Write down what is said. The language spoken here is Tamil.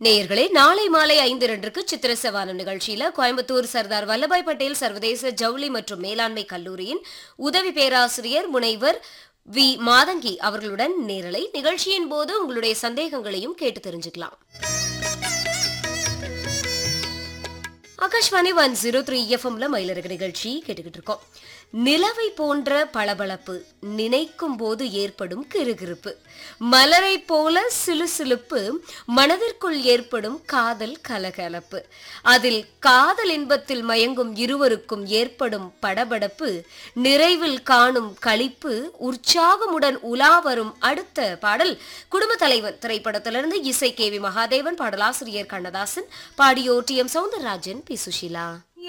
நேயர்களே நாளை மாலை ஐந்து இரண்டுக்கு சித்திர சவானம் நிகழ்ச்சியில கோயம்புத்தூர் சர்தார் வல்லபாய் பட்டேல் சர்வதேச ஜவுளி மற்றும் மேலாண்மை கல்லூரியின் உதவி பேராசிரியர் முனைவர் வி மாதங்கி அவர்களுடன் நேரலை நிகழ்ச்சியின் போது உங்களுடைய சந்தேகங்களையும் கேட்டு தெரிஞ்சுக்கலாம் ஆகாஷ்வாணி ஒன் ஜீரோ த்ரீ எஃப்எம்ல மயிலரக நிகழ்ச்சி கேட்டுக்கிட்டு இருக்கோம் நிலவை போன்ற பளபளப்பு நினைக்கும் போது ஏற்படும் கிறுகிறுப்பு மலரை போல சிலுசிலுப்பு மனதிற்குள் ஏற்படும் காதல் கலகலப்பு அதில் காதல் இன்பத்தில் மயங்கும் இருவருக்கும் ஏற்படும் படபடப்பு நிறைவில் காணும் களிப்பு உற்சாகமுடன் உலா வரும் அடுத்த பாடல் குடும்ப தலைவன் திரைப்படத்திலிருந்து இசை கே வி மகாதேவன் பாடலாசிரியர் கண்ணதாசன் பாடியோர் T M Soundararajan P Sushila